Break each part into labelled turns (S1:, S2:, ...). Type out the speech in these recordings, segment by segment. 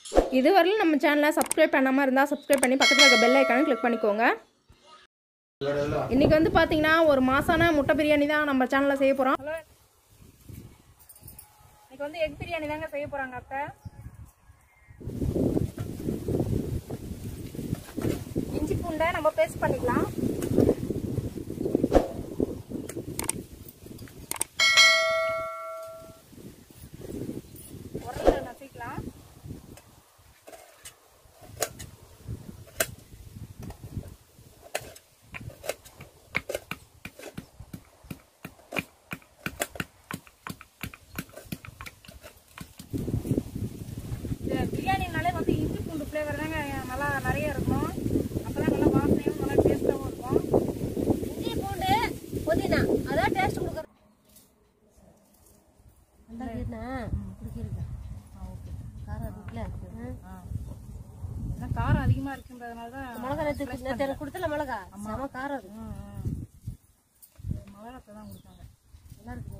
S1: இதுவரையிலும் நம்ம சேனலை சப்ஸ்கிரைப் பண்ணாமல் இருந்தால் சப்ஸ்கிரைப் பண்ணி பக்கத்தில் இருக்க பெல் ஐக்கானும் கிளிக் பண்ணிக்கோங்க இன்றைக்கி வந்து பார்த்தீங்கன்னா ஒரு மாசான முட்டை பிரியாணி தான் நம்ம சேனலில் செய்ய போகிறோம் இன்னைக்கு வந்து எக் பிரியாணி தாங்க செய்ய போகிறாங்க அத்தை இஞ்சி பூண்டை நம்ம பேஸ்ட் பண்ணிக்கலாம் உரல்ல நசிக்கலாம் இந்த பிரியாணினாலே வந்து இஞ்சி பூண்டு ஃப்ளேவர் தாங்க நல்லா நிறைய இருக்கும் அப்பதான் நல்லா வாசனையும் நல்லா டேஸ்ட்டாகவும் இருக்கும்
S2: இஞ்சி பூண்டு புதினா அதான் டேஸ்ட் கொடுக்குறது நல்லா இருக்குண்ணா பிடிக்கிறீங்க காரம் இருக்குல்ல
S1: ஏன்னா காரம் அதிகமாக இருக்குன்றதுனால தான்
S2: மிளகா நேற்று நேற்று எனக்கு கொடுத்தல மிளகா செம காரம் இருக்கு
S1: மிளகாத்தை தான் கொடுத்தாங்க
S2: நல்லா இருக்கு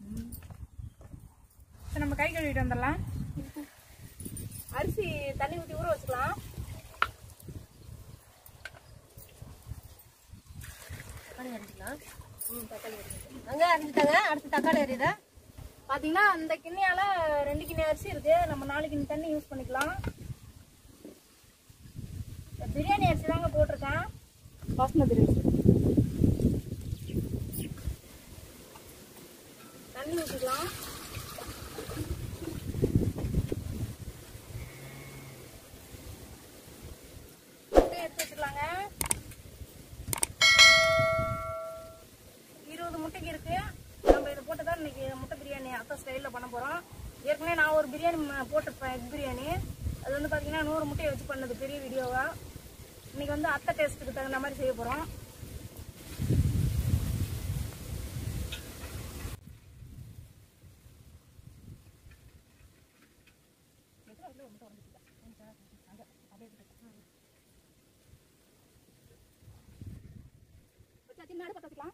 S1: சரி நம்ம கை கழுவிட்டு வந்துடலாம் அரிசி தண்ணி ஊற்றி ஊற வச்சுக்கலாம்
S2: தக்காளி அரிஞ்சிக்கலாம் அங்கே அரிஞ்சிட்டாங்க அடுத்து தக்காளி அரியுதா
S1: பார்த்தீங்கன்னா அந்த கிண்ணியால ரெண்டு கிண்ணி அரிசி இருக்கு நம்ம நாலு கிண்ணி தண்ணி யூஸ் பண்ணிக்கலாம் இந்த பிரியாணி அரிசி தாங்க போட்டிருக்கேன் பாஸ்மதி ரைஸ் தண்ணி ஊற்றிக்கலாம் முட்டை எடுத்து வச்சுக்கலாங்க இருபது முட்டைக்கு இருக்கு நம்ம இதை போட்டு தான் இன்னைக்கு முட்டை பிரியாணி அத்தை ஸ்டைலில் பண்ண போகிறோம் ஏற்கனவே நான் ஒரு பிரியாணி ம- போட்டிருப்பேன் எக் பிரியாணி அது வந்து பார்த்தீங்கன்னா நூறு முட்டையை வச்சு பண்ணது பெரிய வீடியோவா இன்னைக்கு வந்து அத்தை டேஸ்ட்டுக்கு தகுந்த மாதிரி செய்ய போகிறோம் மேலே பார்த்துக்கலாம்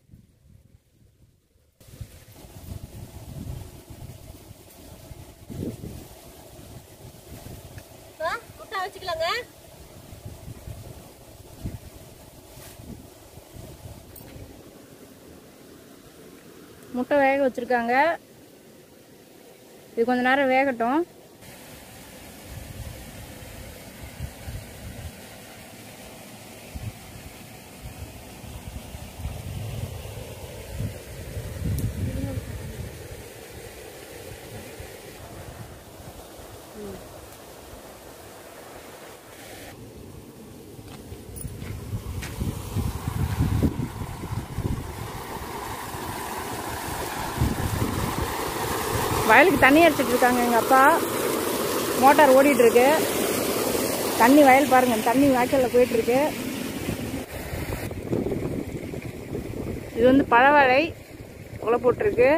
S2: ஆ, முட்டை வச்சுக்கலாங்க
S1: முட்டை வேக வச்சுருக்காங்க இது கொஞ்ச நேரம் வேகட்டும் வயலுக்கு தண்ணி அடிச்சிட்டு இருக்காங்க எங்கள் அப்பா மோட்டார் ஓடிட்டு இருக்கு தண்ணி வயல் பாருங்க தண்ணி வாய்க்காலில் போயிட்டு இருக்கு இது வந்து பழவாழை உலை போட்டிருக்கு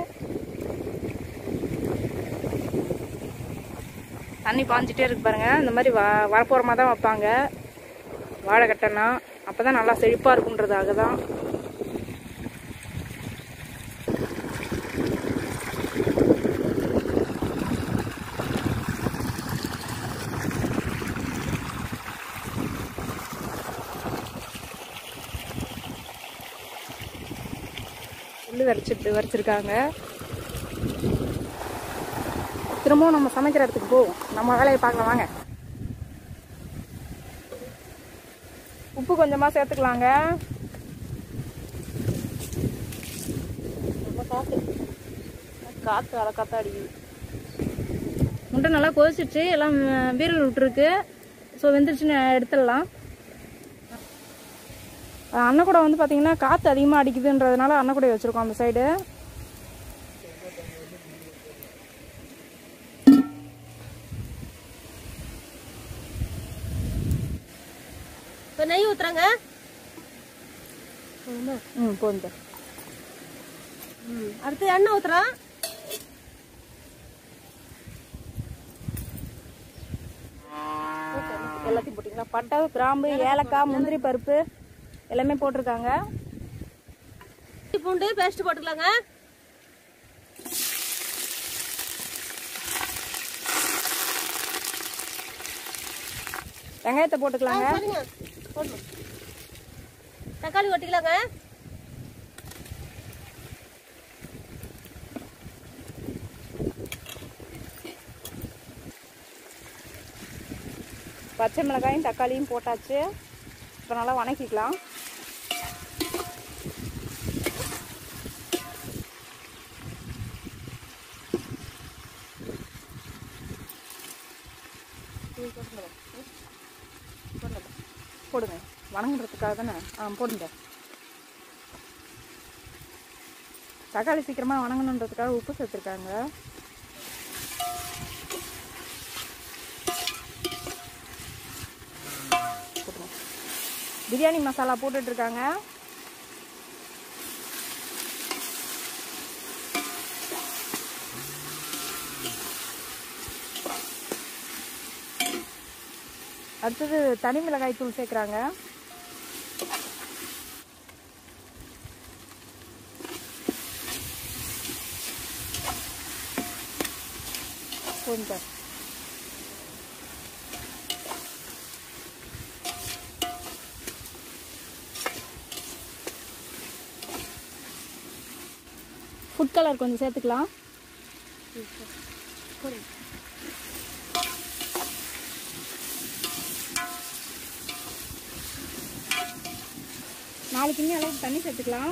S1: தண்ணி பாஞ்சிட்டே இருக்கு பாருங்க இந்த மாதிரி வ வரப்போரமாக தான் வைப்பாங்க வாழை கட்டனா அப்போ தான் நல்லா செழிப்பாக இருக்குன்றதுக்காக தான் புல்லு வரைச்சிட்டு வரைச்சிருக்காங்க திரும்பவும் நம்ம சமைக்கிற இடத்துக்கு போவோம் நம்ம வேலையை பார்க்கலாம் வாங்க உப்பு கொஞ்சமாக சேர்த்துக்கலாங்க ரொம்ப காற்று காற்று அலை காற்று அடிக்குது முட்டை நல்லா கொதிச்சிருச்சு எல்லாம் வீரல் விட்டுருக்கு ஸோ வெந்துருச்சுன்னு எடுத்துடலாம் அன்னக்கூடை வந்து பார்த்தீங்கன்னா காற்று அதிகமாக அடிக்குதுன்றதுனால அன்னக்கூடை வச்சுருக்கோம் அந்த சைடு
S2: இப்போ நெய் ஊத்துறாங்க
S1: ம் போதும்
S2: ம் அடுத்து எண்ணெய் ஊத்துறோம்
S1: எல்லாத்தையும் போட்டிங்களா பட்டை கிராம்பு ஏலக்காய் முந்திரி பருப்பு எல்லாமே போட்டிருக்காங்க
S2: இஞ்சி பூண்டு பேஸ்ட் போட்டுக்கலாங்க
S1: வெங்காயத்தை போட்டுக்கலாங்க
S2: சரிங்க போடணும் தக்காளி ஒட்டிக்கலாங்க
S1: பச்சை மிளகாயும் தக்காளியும் போட்டாச்சு இப்போ நல்லா வணக்கிக்கலாம் போடுங்க வணங்குறதுக்காக தானே ஆ போடுங்க தக்காளி சீக்கிரமாக வணங்கணுன்றதுக்காக உப்பு சேர்த்துருக்காங்க போட்டுருங்க. பிரியாணி மசாலா போட்டுட்டு இருக்காங்க அடுத்தது தனி மிளகாய் தூள் சேர்க்குறாங்க கொஞ்சம் ஃபுட் கலர் கொஞ்சம் சேர்த்துக்கலாம் நாலு கிண்ணி அளவுக்கு தண்ணி சேர்த்துக்கலாம்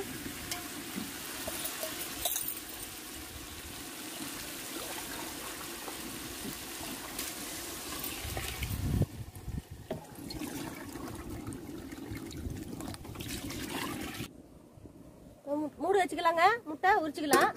S2: மூ- மூடு வச்சுக்கலாங்க முட்டை உரிச்சுக்கலாம்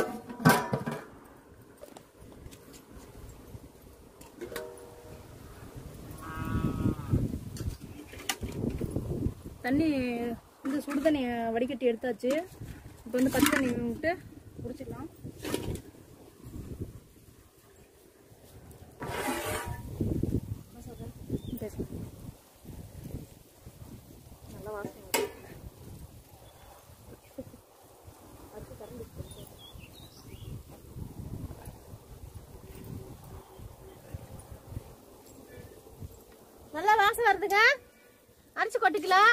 S1: தண்ணி வந்து சுடு தண்ணி வடிகட்டி எடுத்தாச்சு இப்போ வந்து பச்சை தண்ணி விட்டு குடிச்சிக்கலாம் நல்லா வாசனை வருது.
S2: நல்லா வாசம் வருதுங்க அரைச்சு கொட்டிக்கலாம்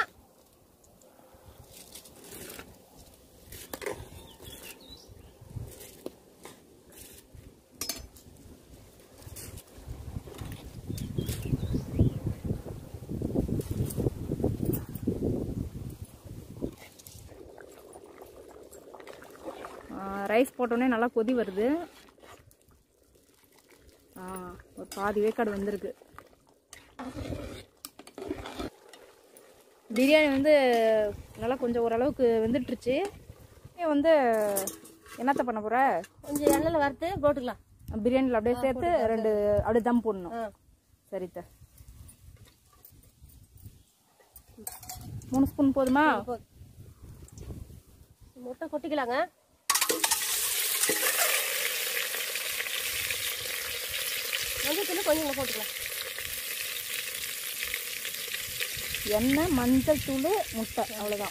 S1: ரைஸ் போட்டோடனே நல்லா கொதி வருது ஆ ஒரு பாதி வேக்காடு வந்திருக்கு பிரியாணி வந்து நல்லா கொஞ்சம் ஓரளவுக்கு வெந்துட்டுருச்சு நீ வந்து என்னத்த பண்ண போற
S2: கொஞ்சம் எண்ணெயில் வறுத்து போட்டுக்கலாம்
S1: பிரியாணியில் அப்படியே சேர்த்து ரெண்டு அப்படியே தம் போடணும்
S2: ஆ
S1: சரித்த மூணு ஸ்பூன் போதுமா
S2: போதும். முட்டை கொட்டிக்கலாங்க மஞ்சள் கொஞ்சம் போட்டுக்கலாம்
S1: எண்ணெய் மஞ்சள் தூள் முட்டை அவ்வளோதான்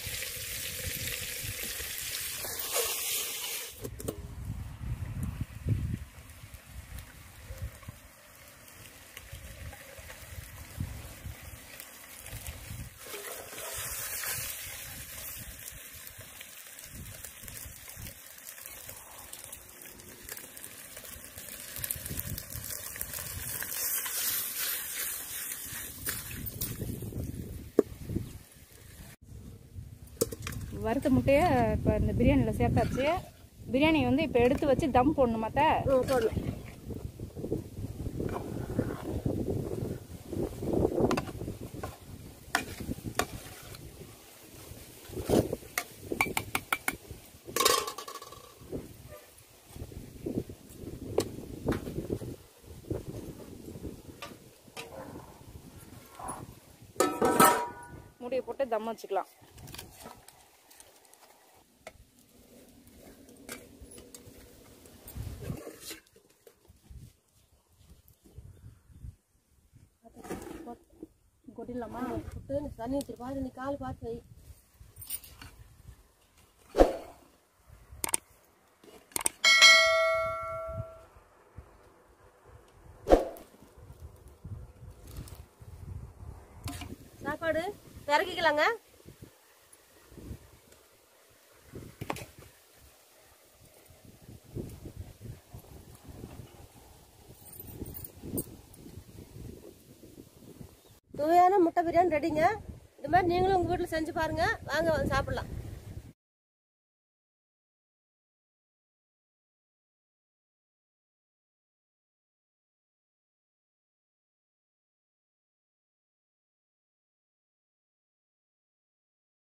S1: வறுத்த முட்டையை இப்போ இந்த பிரியாணியில் சேர்த்தாச்சு பிரியாணி வந்து இப்போ எடுத்து வச்சு தம் போடணும் மற்ற
S2: ம் போடணும்
S1: மூடியை போட்டு தம் வச்சுக்கலாம் கொட்டிடலாமா
S2: விட்டு தண்ணி ஊற்றி பாரு நீ கால் பார்த்து வை சாப்பாடு இறக்கிக்கலாங்க சுவையான முட்டை பிரியாணி ரெடிங்க இது மாதிரி நீங்களும் உங்க வீட்டில் செஞ்சு பாருங்க வாங்க வந்து சாப்பிடலாம்